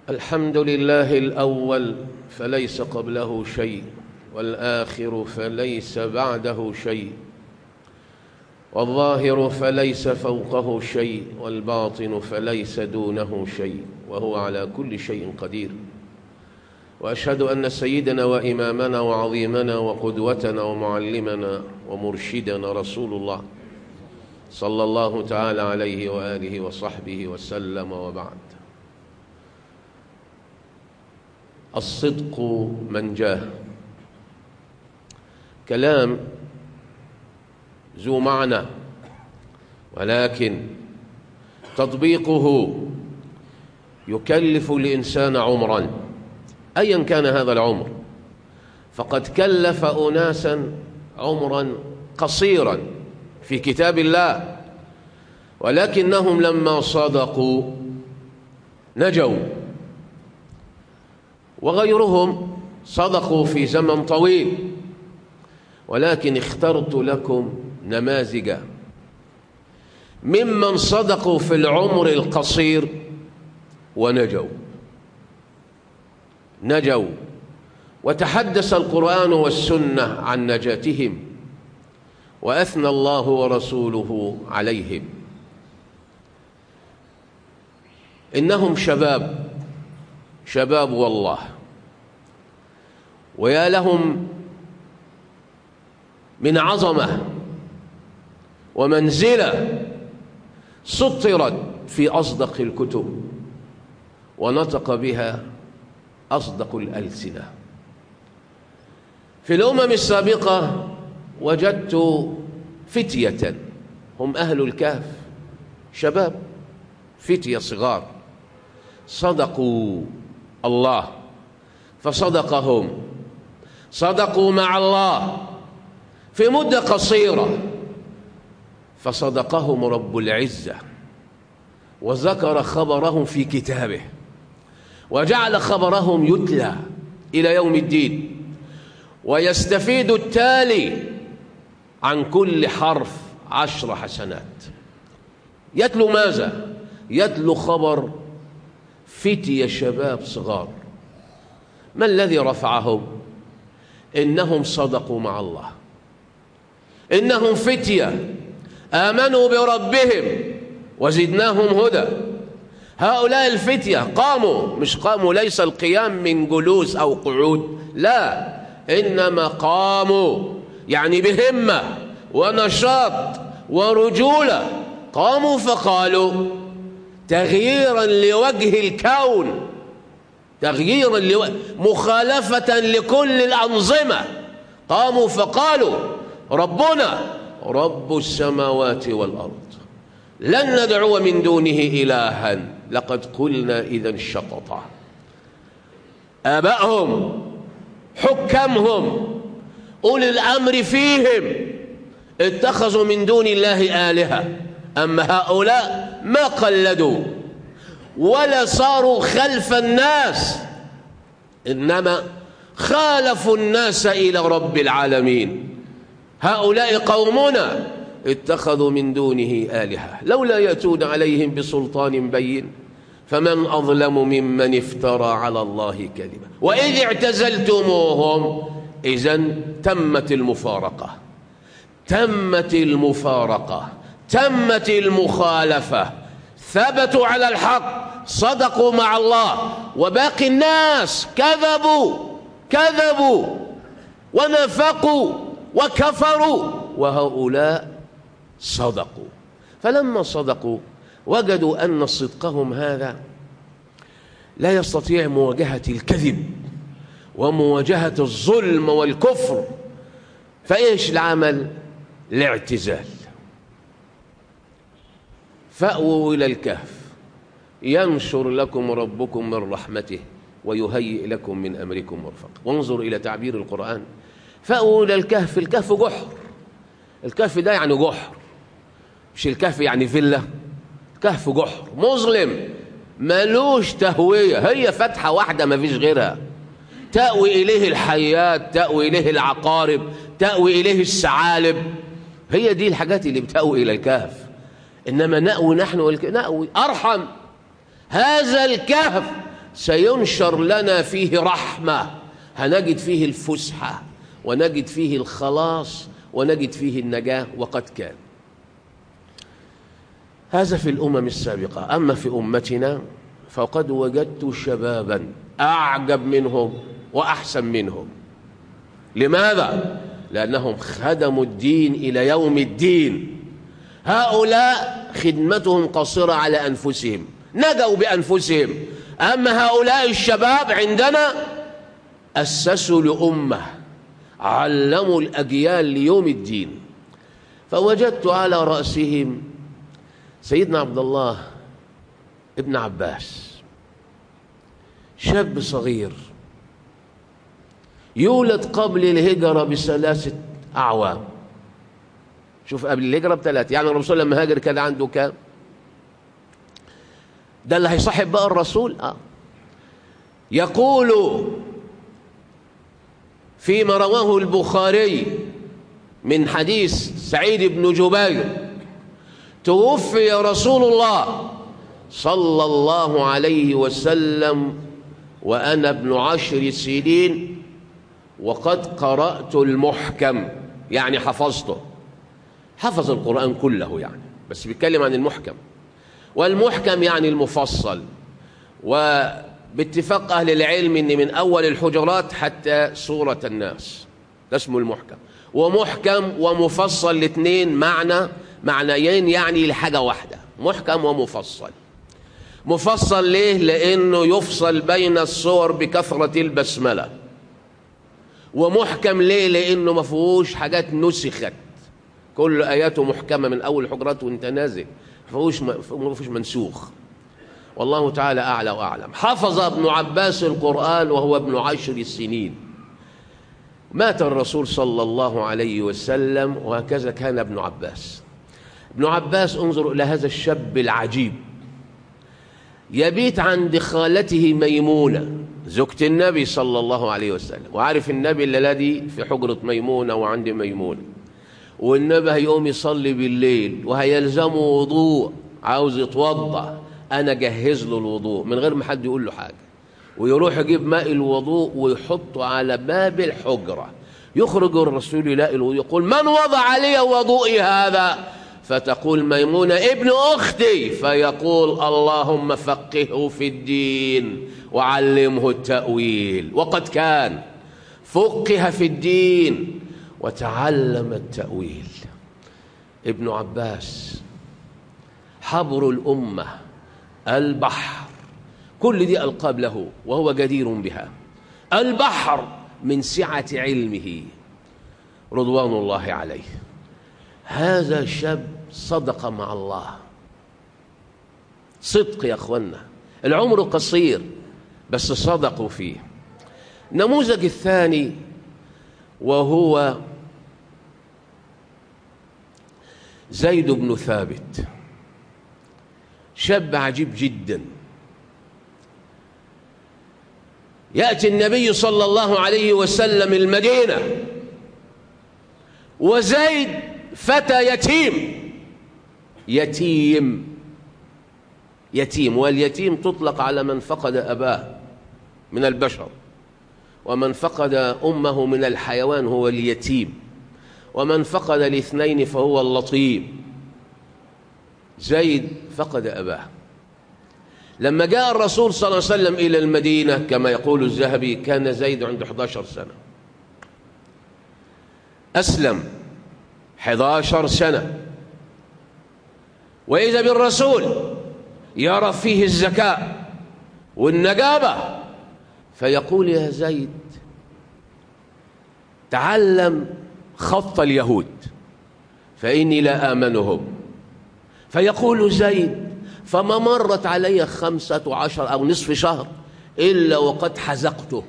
الحمد لله الأول فليس قبله شيء والآخر فليس بعده شيء والظاهر فليس فوقه شيء والباطن فليس دونه شيء وهو على كل شيء قدير وأشهد أن سيدنا وإمامنا وعظيمنا وقدوتنا ومعلمنا ومرشدنا رسول الله صلى الله تعالى عليه وآله وصحبه وسلم وبعد الصدق منجاه كلام ذو معنى ولكن تطبيقه يكلف الإنسان عمرا أيا كان هذا العمر فقد كلف أناسا عمرا قصيرا في كتاب الله ولكنهم لما صدقوا نجوا وغيرهم صدقوا في زمن طويل ولكن اخترت لكم نماذج ممن صدقوا في العمر القصير ونجوا نجوا وتحدث القرآن والسنة عن نجاتهم وأثنى الله ورسوله عليهم إنهم شباب شباب والله ويا لهم من عظمة ومنزلة سطرت في أصدق الكتب ونطق بها أصدق الألسنة في الأمم السابقة وجدت فتية هم أهل الكهف شباب فتية صغار صدقوا الله فصدقهم صدقوا مع الله في مدة قصيرة فصدقهم رب العزة وذكر خبرهم في كتابه وجعل خبرهم يتلى إلى يوم الدين ويستفيد التالي عن كل حرف عشر حسنات يتلو ماذا؟ يتلو خبر فتي شباب صغار ما الذي رفعهم؟ إنهم صدقوا مع الله إنهم فتية آمنوا بربهم وزدناهم هدى هؤلاء الفتية قاموا مش قاموا ليس القيام من جلوس أو قعود لا إنما قاموا يعني بهمة ونشاط ورجولة قاموا فقالوا تغييرا لوجه الكون تغييرا لو... مخالفة لكل الأنظمة قاموا فقالوا ربنا رب السماوات والأرض لن ندعو من دونه إلها لقد قلنا إذا شططا آبائهم حكمهم أولي الأمر فيهم اتخذوا من دون الله آلهة أما هؤلاء ما قلدوا ولا صاروا خلف الناس إنما خالفوا الناس إلى رب العالمين هؤلاء قومنا اتخذوا من دونه آلهة لولا يأتون عليهم بسلطان بين فمن أظلم ممن افترى على الله كذبا وإذ اعتزلتموهم إذا تمت المفارقة تمت المفارقة تمت المخالفة ثبتوا على الحق صدقوا مع الله وباقي الناس كذبوا كذبوا ونفقوا وكفروا وهؤلاء صدقوا فلما صدقوا وجدوا أن صدقهم هذا لا يستطيع مواجهة الكذب ومواجهة الظلم والكفر فإيش العمل؟ الاعتزال فأووا إلى الكهف ينشر لكم ربكم من رحمته ويهيئ لكم من أمركم مرفقا وانظر إلى تعبير القرآن فأووا إلى الكهف الكهف جحر الكهف ده يعني جحر مش الكهف يعني فيلا كهف جحر مظلم ملوش تهوية هي فتحة واحدة ما فيش غيرها تأوي إليه الحيات تأوي إليه العقارب تأوي إليه الثعالب هي دي الحاجات اللي بتأوي إلى الكهف إنما نأوي نحن والك... نأوي أرحم هذا الكهف سينشر لنا فيه رحمة هنجد فيه الفسحة ونجد فيه الخلاص ونجد فيه النجاة وقد كان هذا في الأمم السابقة أما في أمتنا فقد وجدت شبابا أعجب منهم وأحسن منهم لماذا؟ لأنهم خدموا الدين إلى يوم الدين هؤلاء خدمتهم قصيرة على أنفسهم نجوا بأنفسهم أما هؤلاء الشباب عندنا أسسوا لأمة علموا الأجيال ليوم الدين فوجدت على رأسهم سيدنا عبد الله ابن عباس شاب صغير يولد قبل الهجرة بثلاثة أعوام شوف قبل الهجرة بثلاثة يعني الرسول لما هاجر كان عنده كام ده اللي هيصاحب بقى الرسول آه. يقول فيما رواه البخاري من حديث سعيد بن جبير توفي رسول الله صلى الله عليه وسلم وأنا ابن عشر سنين وقد قرأت المحكم يعني حفظته حفظ القرآن كله يعني بس بيتكلم عن المحكم والمحكم يعني المفصل وباتفاق أهل العلم أن من أول الحجرات حتى سورة الناس ده اسمه المحكم ومحكم ومفصل الاثنين معنى معنيين يعني لحاجة واحدة محكم ومفصل مفصل ليه لأنه يفصل بين الصور بكثرة البسملة ومحكم ليه لأنه ما فيهوش حاجات نسخت كل آياته محكمة من أول الحجرات وانت نازل ما فيهوش منسوخ والله تعالى أعلى وأعلم حفظ ابن عباس القرآن وهو ابن عشر سنين مات الرسول صلى الله عليه وسلم وهكذا كان ابن عباس ابن عباس انظر إلى هذا الشاب العجيب يبيت عند خالته ميمونة زوجة النبي صلى الله عليه وسلم وعارف النبي الذي في حجرة ميمونة وعند ميمونة والنبي هيقوم يصلي بالليل وهيلزمه وضوء عاوز يتوضا انا جهز له الوضوء من غير ما حد يقول له حاجه ويروح يجيب ماء الوضوء ويحطه على باب الحجره يخرج الرسول يلاقي الوضوء يقول من وضع لي وضوئي هذا فتقول ميمونه ابن اختي فيقول اللهم فقهه في الدين وعلمه التاويل وقد كان فقه في الدين وتعلم التأويل ابن عباس حبر الأمة البحر كل دي ألقاب له وهو جدير بها البحر من سعة علمه رضوان الله عليه هذا شاب صدق مع الله صدق يا أخوانا العمر قصير بس صدقوا فيه النموذج الثاني وهو زيد بن ثابت شاب عجيب جدا يأتي النبي صلى الله عليه وسلم المدينة وزيد فتى يتيم يتيم يتيم واليتيم تطلق على من فقد أباه من البشر ومن فقد أمه من الحيوان هو اليتيم ومن فقد الاثنين فهو اللطيم زيد فقد أباه لما جاء الرسول صلى الله عليه وسلم إلى المدينة كما يقول الذهبي كان زيد عنده 11 سنة أسلم 11 سنة وإذا بالرسول يرى فيه الزكاء والنجابة فيقول يا زيد تعلم خط اليهود فإني لا آمنهم فيقول زيد فما مرت علي خمسة عشر أو نصف شهر إلا وقد حزقته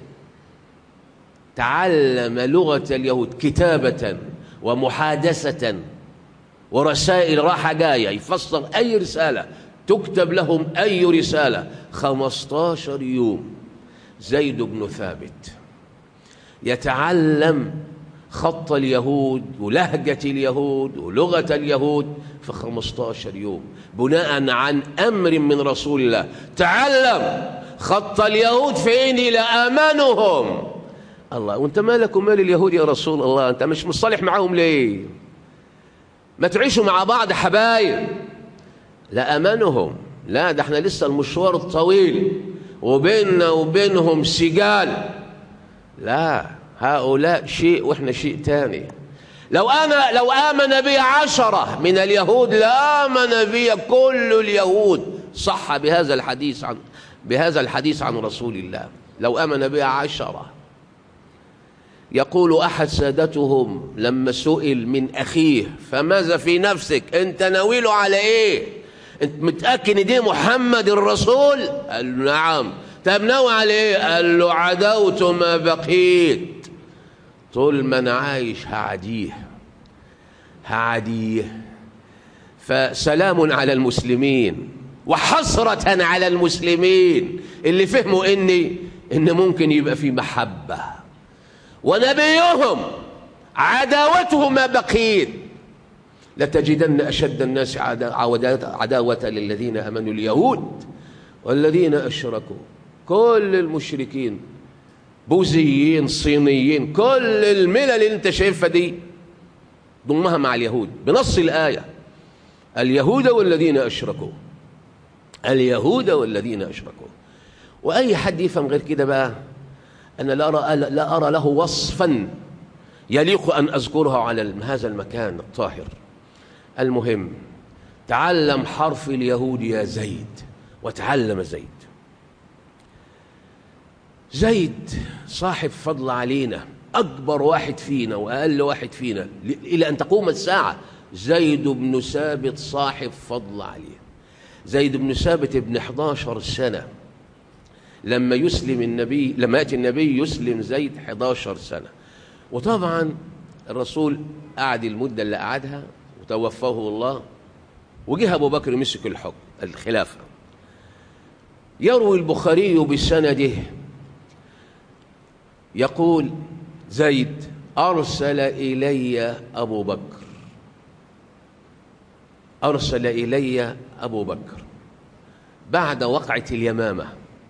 تعلم لغة اليهود كتابة ومحادثة ورسائل راحة جاية يفسر أي رسالة تكتب لهم أي رسالة خمستاشر يوم زيد بن ثابت يتعلم خط اليهود ولهجة اليهود ولغة اليهود في 15 يوم بناء عن أمر من رسول الله تعلم خط اليهود فإني لآمنهم الله وانت مالك ومال اليهود يا رسول الله انت مش مصالح معاهم ليه ما تعيشوا مع بعض حبايب لأمنهم لا ده احنا لسه المشوار الطويل وبيننا وبينهم سجال لا هؤلاء شيء واحنا شيء تاني لو انا لو امن بي عشرة من اليهود لامن بي كل اليهود صح بهذا الحديث عن بهذا الحديث عن رسول الله لو امن بي عشرة يقول احد سادتهم لما سئل من اخيه فماذا في نفسك انت ناويله على ايه انت متاكد ان دي محمد الرسول قال له نعم طب ناوي على ايه قال له عدوت ما بقيت طول ما انا عايش هعديه هعديه فسلام على المسلمين وحسرة على المسلمين اللي فهموا ان ان ممكن يبقى في محبة ونبيهم عداوته ما بقيت لتجدن أشد الناس عداوة للذين أمنوا اليهود والذين أشركوا كل المشركين بوذيين صينيين كل الملل اللي انت شايفها دي ضمها مع اليهود بنص الآية اليهود والذين أشركوا اليهود والذين أشركوا وأي حد يفهم غير كده بقى أنا لا أرى, لا أرى له وصفا يليق أن أذكره على هذا المكان الطاهر المهم تعلم حرف اليهود يا زيد وتعلم زيد زيد صاحب فضل علينا أكبر واحد فينا وأقل واحد فينا إلى أن تقوم الساعة زيد بن ثابت صاحب فضل عليه زيد بن ثابت ابن 11 سنة لما يسلم النبي لما يأتي النبي يسلم زيد 11 سنة وطبعا الرسول قعد المدة اللي قعدها وتوفاه الله وجه أبو بكر مسك الحكم الخلافة يروي البخاري بسنده يقول زيد أرسل إلي أبو بكر أرسل إلي أبو بكر بعد وقعة اليمامة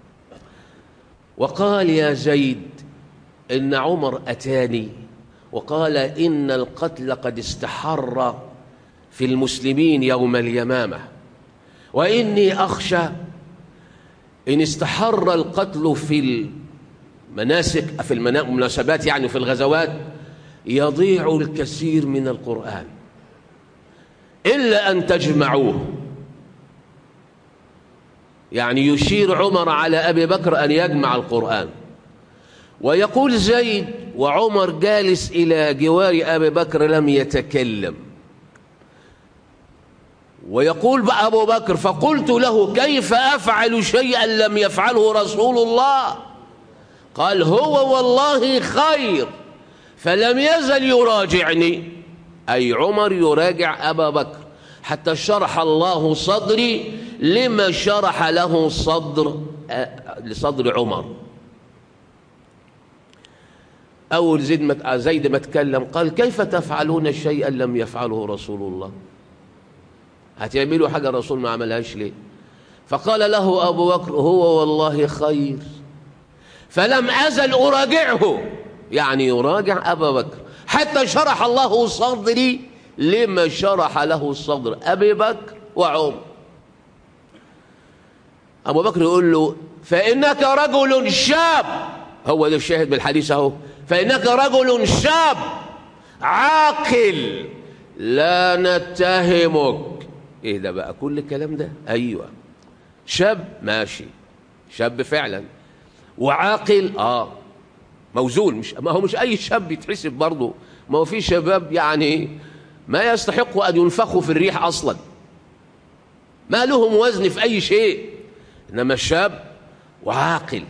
وقال يا زيد إن عمر أتاني وقال إن القتل قد استحر في المسلمين يوم اليمامة وإني أخشى إن استحر القتل في المناسك في المناسبات يعني في الغزوات يضيع الكثير من القرآن إلا أن تجمعوه يعني يشير عمر على أبي بكر أن يجمع القرآن ويقول زيد وعمر جالس إلى جوار أبي بكر لم يتكلم ويقول بقى أبو بكر فقلت له كيف أفعل شيئا لم يفعله رسول الله قال هو والله خير فلم يزل يراجعني أي عمر يراجع أبا بكر حتى شرح الله صدري لما شرح له صدر لصدر عمر أول زيد ما زيد ما تكلم قال كيف تفعلون شيئا لم يفعله رسول الله هتعملوا حاجة الرسول ما عملهاش ليه فقال له أبو بكر هو والله خير فلم أزل أراجعه يعني يراجع أبا بكر حتى شرح الله صدري لما شرح له الصدر أبي بكر وعمر أبو بكر يقول له فإنك رجل شاب هو ده الشاهد بالحديث أهو فإنك رجل شاب عاقل لا نتهمك ايه ده بقى كل الكلام ده ايوه شاب ماشي شاب فعلا وعاقل اه موزون مش ما هو مش اي شاب يتحسب برضه ما هو في شباب يعني ما يستحقوا ان ينفخوا في الريح اصلا ما لهم وزن في اي شيء انما الشاب وعاقل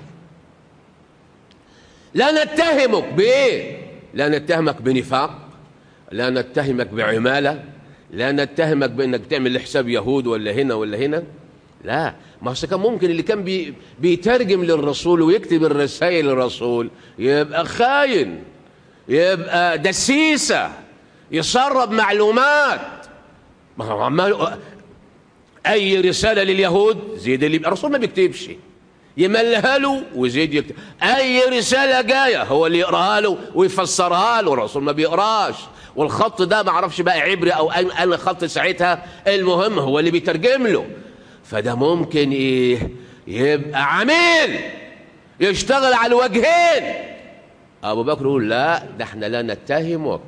لا نتهمك بايه لا نتهمك بنفاق لا نتهمك بعماله لا نتهمك بانك بتعمل حساب يهود ولا هنا ولا هنا لا ما كان ممكن اللي كان بي بيترجم للرسول ويكتب الرسائل للرسول يبقى خاين يبقى دسيسة يسرب معلومات ما هو عمال اي رسالة لليهود زي ده اللي الرسول ما بيكتبش يملها له ويزيد يكتب اي رساله جايه هو اللي يقراها له ويفسرها له الرسول ما بيقراش والخط ده ما اعرفش بقى عبري او انا خط ساعتها المهم هو اللي بيترجم له فده ممكن ايه يبقى عميل يشتغل على الوجهين ابو بكر يقول لا ده احنا لا نتهمك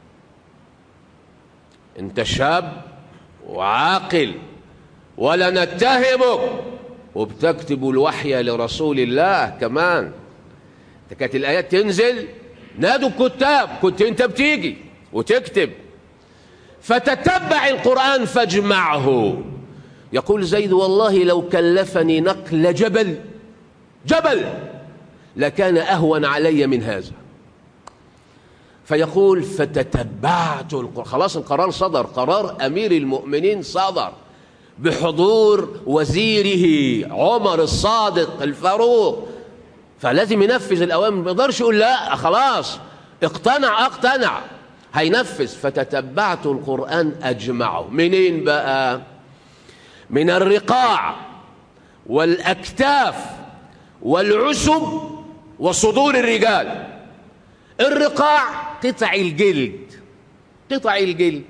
انت شاب وعاقل ولا نتهمك وبتكتب الوحي لرسول الله كمان كانت الايات تنزل نادوا الكتاب كنت انت بتيجي وتكتب فتتبع القران فاجمعه يقول زيد والله لو كلفني نقل جبل جبل لكان اهون علي من هذا فيقول فتتبعت القرآن خلاص القرار صدر قرار امير المؤمنين صدر بحضور وزيره عمر الصادق الفاروق فلازم ينفذ الاوامر ما يقدرش يقول لا خلاص اقتنع اقتنع هينفذ فتتبعت القران اجمعه منين بقى من الرقاع والاكتاف والعسب وصدور الرجال الرقاع قطع الجلد قطع الجلد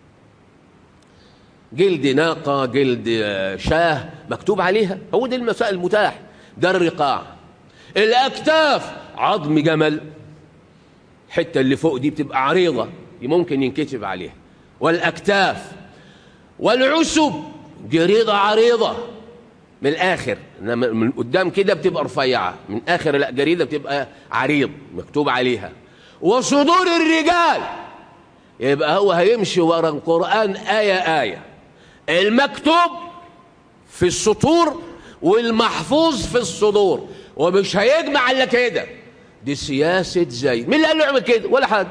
جلد ناقة جلد شاه مكتوب عليها هو ده المسائل المتاح ده الرقاع الأكتاف عظم جمل الحتة اللي فوق دي بتبقى عريضة ممكن ينكتب عليها والأكتاف والعسب جريدة عريضة من الآخر إنما من قدام كده بتبقى رفيعة من آخر لا جريدة بتبقى عريض مكتوب عليها وصدور الرجال يبقى هو هيمشي ورا القرآن آية آية المكتوب في السطور والمحفوظ في الصدور ومش هيجمع الا كده دي سياسة زيد مين اللي قال له يعمل كده ولا حد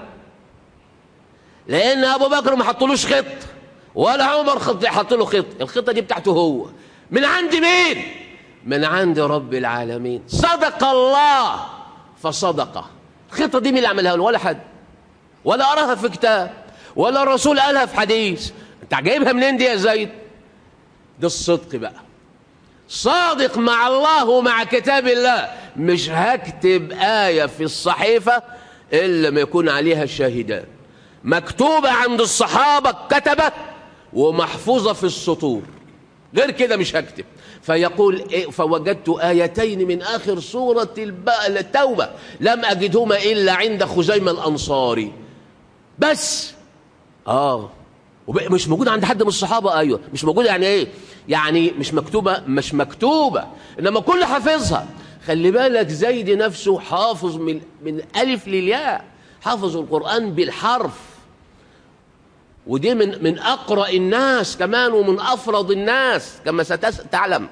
لأن أبو بكر ما حطلوش خط ولا عمر خط حط له خط الخطة دي بتاعته هو من عند مين من عند رب العالمين صدق الله فصدقه الخطة دي مين اللي عملها له ولا حد ولا أراها في كتاب ولا الرسول قالها في حديث انت جايبها منين دي يا زيد ده الصدق بقى صادق مع الله ومع كتاب الله مش هكتب آية في الصحيفة إلا ما يكون عليها الشاهدان مكتوبة عند الصحابة كتبة ومحفوظة في السطور غير كده مش هكتب فيقول إيه فوجدت آيتين من آخر سورة التوبة لم أجدهما إلا عند خزيمة الأنصاري بس آه مش موجودة عند حد من الصحابة أيوة مش موجودة يعني إيه يعني مش مكتوبة مش مكتوبة إنما كل حافظها خلي بالك زيد نفسه حافظ من من ألف للياء حافظ القرآن بالحرف ودي من من أقرأ الناس كمان ومن أفرض الناس كما ستعلم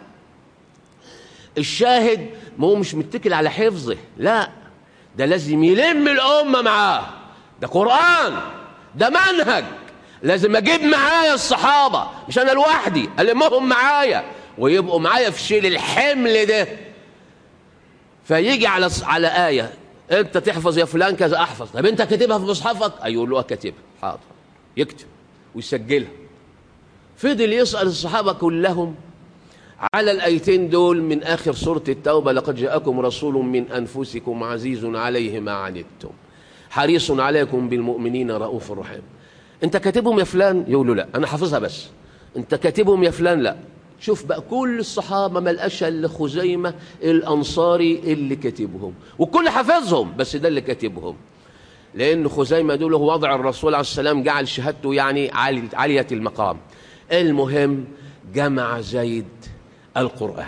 الشاهد ما هو مش متكل على حفظه لا ده لازم يلم الأمة معاه ده قرآن ده منهج لازم أجيب معايا الصحابة مش أنا لوحدي ألمهم معايا ويبقوا معايا في شيل الحمل ده فيجي على على آية أنت تحفظ يا فلان كذا أحفظ طب أنت كاتبها في مصحفك أيقول له كاتبها حاضر يكتب ويسجلها فضل يسأل الصحابة كلهم على الآيتين دول من آخر سورة التوبة لقد جاءكم رسول من أنفسكم عزيز عليه ما عنتم حريص عليكم بالمؤمنين رؤوف رحيم أنت كاتبهم يا فلان يقول له لا أنا حافظها بس أنت كاتبهم يا فلان لا شوف بقى كل الصحابة ما لقاش إلا خزيمة الأنصاري اللي كاتبهم والكل حافظهم بس ده اللي كاتبهم لأن خزيمة دول هو وضع الرسول عليه السلام جعل شهادته يعني عالية المقام المهم جمع زيد القرآن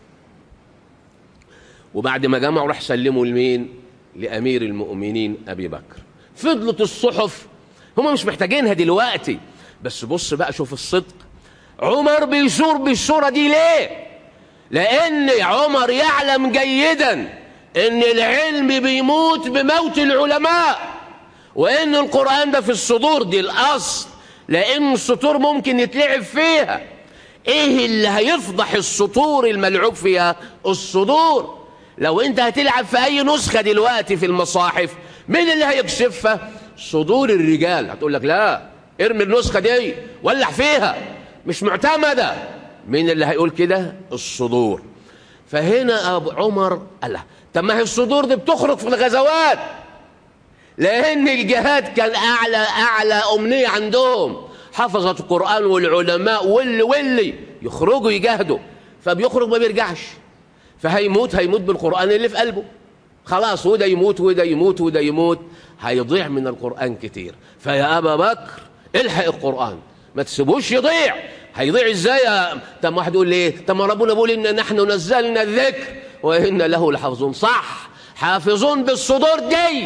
وبعد ما جمعوا راح سلموا لمين لأمير المؤمنين أبي بكر فضلت الصحف هم مش محتاجينها دلوقتي بس بص بقى شوف الصدق عمر بيشور بالشورى دي ليه لأن عمر يعلم جيدا ان العلم بيموت بموت العلماء وان القرآن ده في الصدور دي الأصل لأن السطور ممكن يتلعب فيها ايه اللي هيفضح السطور الملعوب فيها الصدور لو انت هتلعب في اي نسخة دلوقتي في المصاحف مين اللي هيكشفها صدور الرجال هتقول لك لا ارمي النسخة دي ولع فيها مش معتمدة مين اللي هيقول كده الصدور فهنا أبو عمر قال له طب ما هي الصدور دي بتخرج في الغزوات لأن الجهاد كان أعلى أعلى أمنية عندهم حفظت القرآن والعلماء واللي واللي يخرجوا يجاهدوا فبيخرج ما بيرجعش فهيموت هيموت بالقرآن اللي في قلبه خلاص وده يموت وده يموت وده يموت هيضيع من القرآن كتير فيا أبا بكر الحق القرآن ما تسيبوش يضيع هيضيع ازاي يا- طب واحد يقول لي ايه طب ما ربنا بيقول ان نحن نزلنا الذكر وان له لحافظون صح حافظون بالصدور دي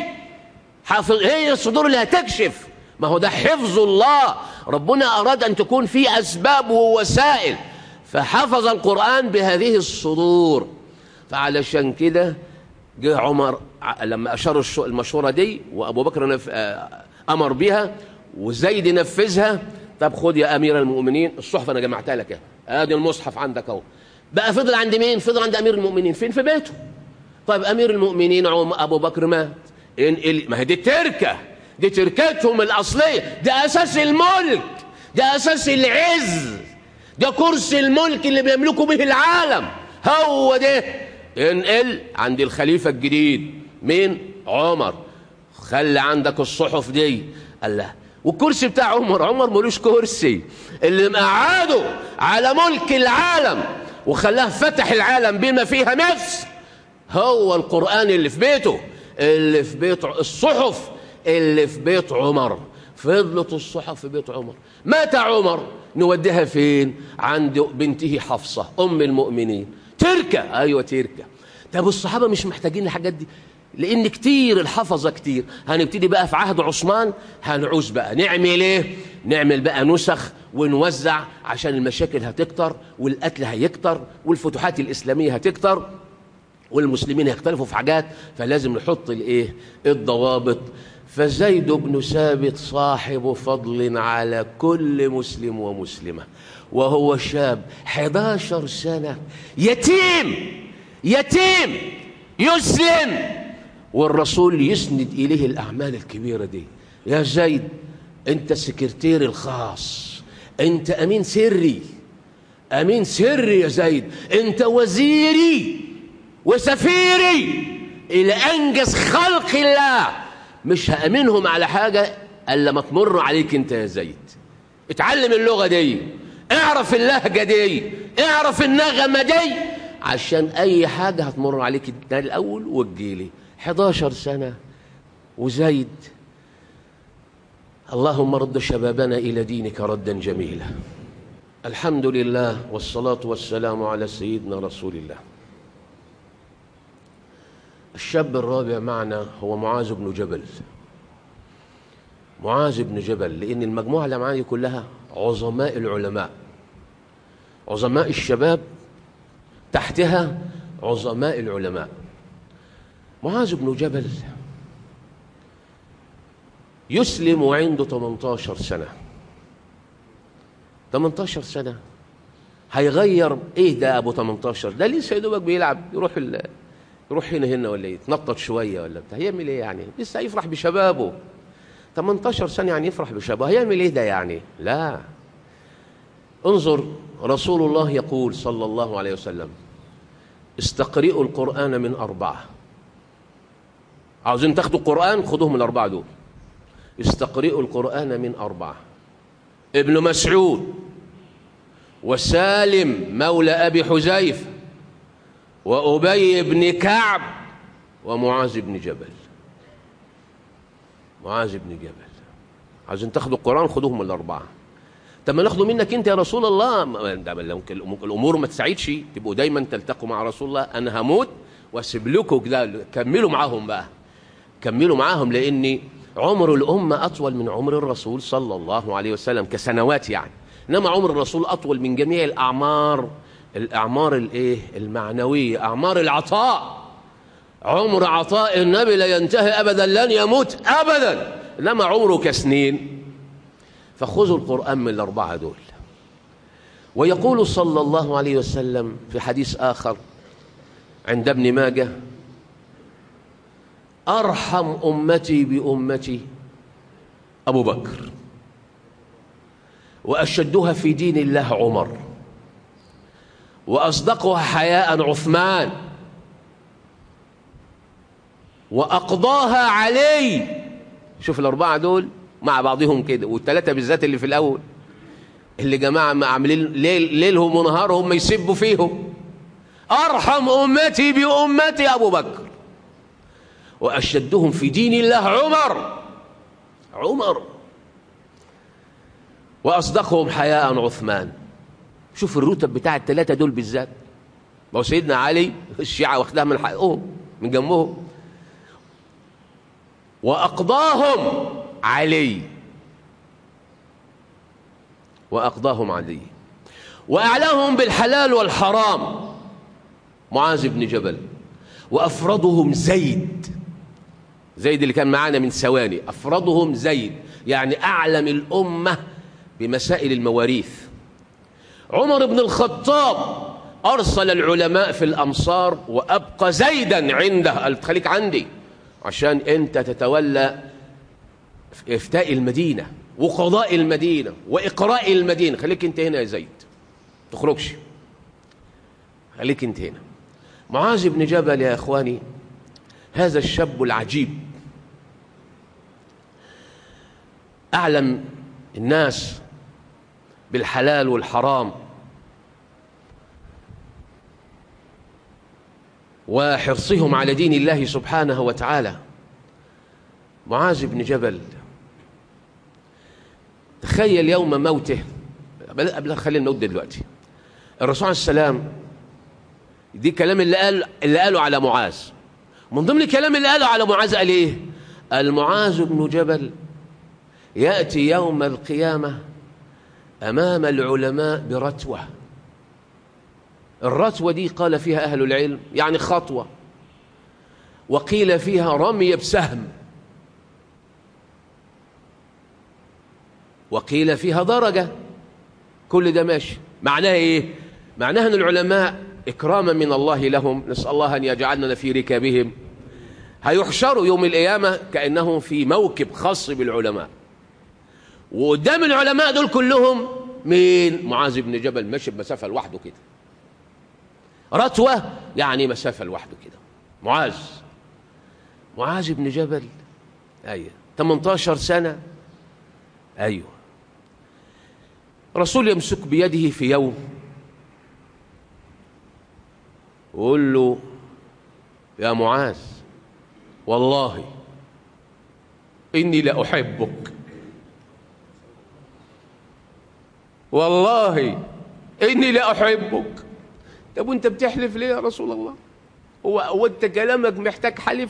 حافظ هي الصدور اللي هتكشف ما هو ده حفظ الله ربنا أراد أن تكون في أسباب ووسائل فحفظ القرآن بهذه الصدور فعلشان كده جه عمر ع- لما أشار الش- المشورة دي وأبو بكر نف... آه، أمر بها وزيد نفذها طب خد يا أمير المؤمنين الصحف أنا جمعتها لك اهي. ادي المصحف عندك اهو بقى فضل عند مين فضل عند أمير المؤمنين فين في بيته طيب امير المؤمنين عم ابو بكر مات انقل ما هي دي تركه دي تركتهم الاصليه ده اساس الملك ده اساس العز ده كرسي الملك اللي بيملكوا به العالم هو ده انقل عند الخليفه الجديد مين عمر خلي عندك الصحف دي قال لا والكرسي بتاع عمر عمر ملوش كرسي اللي مقعده على ملك العالم وخلاه فتح العالم بما فيها مصر هو القرآن اللي في بيته اللي في بيت ع- الصحف اللي في بيت عمر فضلت الصحف في بيت عمر مات عمر نوديها فين عند بنته حفصة أم المؤمنين تركة أيوة تركة طب الصحابة مش محتاجين الحاجات دي لأن كتير الحفظة كتير هنبتدي بقى في عهد عثمان هنعوز بقى نعمل ايه نعمل بقى نسخ ونوزع عشان المشاكل هتكتر والقتل هيكتر والفتوحات الإسلامية هتكتر والمسلمين يختلفوا في حاجات فلازم نحط الايه الضوابط فزيد بن ثابت صاحب فضل على كل مسلم ومسلمة وهو شاب 11 سنة يتيم يتيم يسلم والرسول يسند إليه الأعمال الكبيرة دي يا زيد أنت السكرتير الخاص أنت أمين سري أمين سري يا زيد أنت وزيري وسفيري إلى أنجز خلق الله مش هأمنهم على حاجة إلا ما تمر عليك أنت يا زيد اتعلم اللغة دي اعرف اللهجة دي اعرف النغمة دي عشان أي حاجة هتمر عليك انت الأول وتجيلي 11 سنة وزيد اللهم رد شبابنا إلى دينك ردا جميلا الحمد لله والصلاة والسلام على سيدنا رسول الله الشاب الرابع معنا هو معاذ بن جبل معاذ بن جبل لأن المجموعة اللي معايا كلها عظماء العلماء عظماء الشباب تحتها عظماء العلماء معاذ بن جبل يسلم وعنده 18 سنة 18 سنة هيغير ايه ده ابو 18 ده لسه يا دوبك بيلعب يروح ال... يروح هنا هنا ولا يتنطط شويه ولا بتاع هيعمل ايه يعني لسه هيفرح بشبابه 18 سنه يعني يفرح بشبابه هيعمل ايه ده يعني لا انظر رسول الله يقول صلى الله عليه وسلم استقرئوا القرآن من أربعة عاوزين تاخدوا القرآن خدوه من الأربعة دول استقرئوا القرآن من أربعة ابن مسعود وسالم مولى أبي حذيفة وأبي بن كعب ومعاذ بن جبل معاذ بن جبل عايزين تاخدوا القرآن خدوهم من الأربعة طب ما ناخده منك انت يا رسول الله ما- ده ممكن ممكن الامور ما تساعدش تبقوا دايما تلتقوا مع رسول الله انا هموت واسيب لكم كده كملوا معاهم بقى كملوا معاهم لان عمر الامه اطول من عمر الرسول صلى الله عليه وسلم كسنوات يعني انما عمر الرسول اطول من جميع الاعمار الاعمار الايه المعنويه اعمار العطاء عمر عطاء النبي لا ينتهي ابدا لن يموت ابدا انما عمره كسنين فخذوا القرآن من الأربعة دول ويقول صلى الله عليه وسلم في حديث آخر عند ابن ماجه أرحم أمتي بأمتي أبو بكر وأشدها في دين الله عمر وأصدقها حياء عثمان وأقضاها علي شوف الأربعة دول مع بعضهم كده والثلاثة بالذات اللي في الأول اللي جماعة عاملين ليل ليلهم ونهارهم ما يسبوا فيهم أرحم أمتي بأمتي أبو بكر وأشدهم في دين الله عمر عمر وأصدقهم حياء عثمان شوف الرتب بتاع الثلاثة دول بالذات ما هو سيدنا علي الشيعة واخدها من حقهم من جنبهم وأقضاهم علي وأقضاهم علي وأعلاهم بالحلال والحرام معاذ بن جبل وأفرضهم زيد زيد اللي كان معانا من ثواني أفرضهم زيد يعني أعلم الأمة بمسائل المواريث عمر بن الخطاب أرسل العلماء في الأمصار وأبقى زيدا عنده قال خليك عندي عشان أنت تتولى إفتاء المدينة وقضاء المدينة وإقراء المدينة خليك أنت هنا يا زيد تخرجش خليك أنت هنا معاذ بن جبل يا إخواني هذا الشاب العجيب أعلم الناس بالحلال والحرام وحرصهم على دين الله سبحانه وتعالى معاذ بن جبل تخيل يوم موته قبل خلينا الموت دلوقتي الرسول عليه السلام دي كلام اللي قال اللي قاله على معاذ من ضمن الكلام اللي قاله على معاذ قال ايه المعاذ بن جبل ياتي يوم القيامه امام العلماء برتوه الرتوه دي قال فيها اهل العلم يعني خطوه وقيل فيها رمي بسهم وقيل فيها درجه كل ده ماشي معناها ايه معناها ان العلماء اكراما من الله لهم نسال الله ان يجعلنا في ركابهم هيحشروا يوم القيامه كانهم في موكب خاص بالعلماء وقدام العلماء دول كلهم مين معاذ بن جبل ماشي بمسافه لوحده كده رتوه يعني مسافه لوحده كده معاذ معاذ بن جبل ايوه 18 سنه ايوه رسول يمسك بيده في يوم ويقول له يا معاذ والله إني لأحبك والله إني لأحبك طب وأنت بتحلف ليه يا رسول الله هو هو أنت كلامك محتاج حلف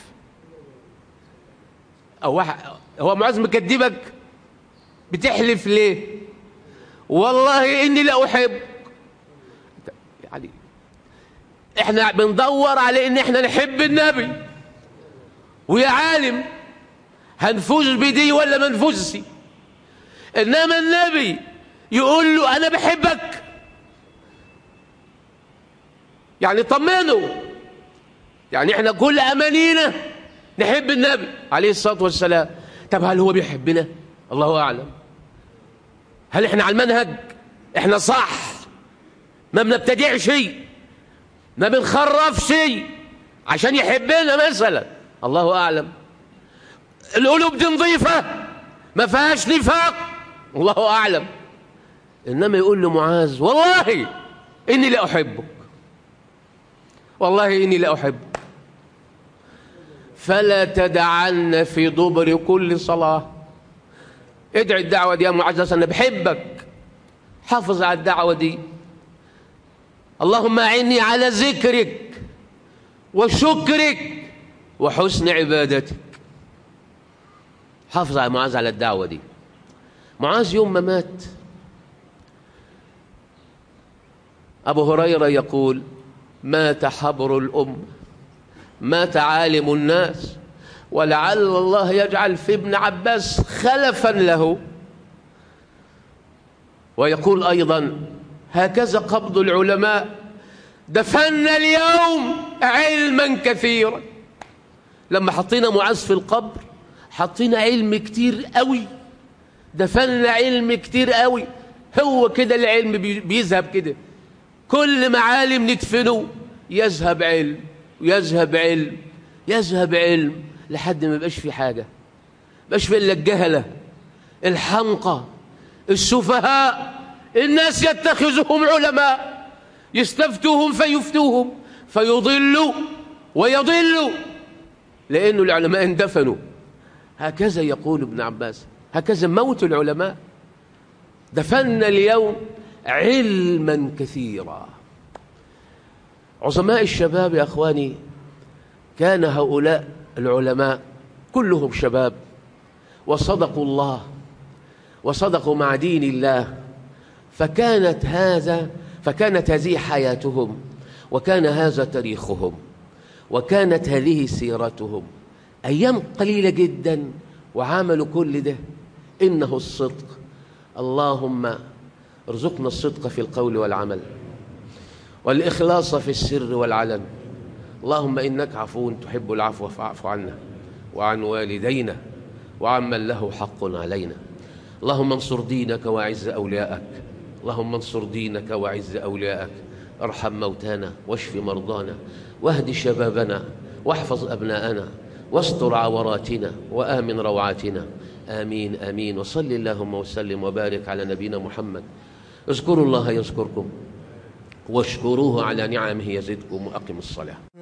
هو هو معاذ مكدبك بتحلف ليه والله إني لأحبك يعني احنا بندور على ان احنا نحب النبي ويا عالم هنفوز بدي ولا ما نفوزش انما النبي يقول له انا بحبك يعني طمنه يعني احنا كل امانينا نحب النبي عليه الصلاه والسلام طب هل هو بيحبنا الله اعلم هل احنا على المنهج احنا صح ما بنبتدع شيء ما بنخرف شيء عشان يحبنا مثلا الله اعلم القلوب دي نظيفه ما فيهاش نفاق الله اعلم انما يقول لمعاذ والله اني لاحبك والله اني لاحبك فلا تدعن في دبر كل صلاه ادعي الدعوه دي يا معاذ انا بحبك حافظ على الدعوه دي اللهم اعني على ذكرك وشكرك وحسن عبادتك حافظ على معاذ على الدعوة دي معاذ يوم ما مات أبو هريرة يقول مات حبر الأم مات عالم الناس ولعل الله يجعل في ابن عباس خلفا له ويقول أيضا هكذا قبض العلماء دفنا اليوم علما كثيرا لما حطينا معاذ في القبر حطينا علم كتير قوي دفنا علم كتير قوي هو كده العلم بيذهب كده كل معالم ندفنه يذهب علم يذهب علم يذهب علم لحد ما يبقاش في حاجة يبقاش في إلا الجهلة الحمقى السفهاء الناس يتخذهم علماء يستفتوهم فيفتوهم فيضلوا ويضلوا لأن العلماء اندفنوا هكذا يقول ابن عباس هكذا موت العلماء دفنا اليوم علما كثيرا عظماء الشباب يا أخواني كان هؤلاء العلماء كلهم شباب وصدقوا الله وصدقوا مع دين الله فكانت هذا فكانت هذه حياتهم وكان هذا تاريخهم وكانت هذه سيرتهم أيام قليلة جدا وعملوا كل ده إنه الصدق اللهم ارزقنا الصدق في القول والعمل والإخلاص في السر والعلن اللهم إنك عفو تحب العفو فاعف عنا وعن والدينا وعمن له حق علينا اللهم انصر دينك واعز أولياءك اللهم انصر دينك واعز أولياءك ارحم موتانا واشف مرضانا واهد شبابنا واحفظ أبناءنا واستر عوراتنا وآمن روعاتنا آمين آمين وصل اللهم وسلم وبارك على نبينا محمد اذكروا الله يذكركم واشكروه على نعمه يزدكم وأقم الصلاة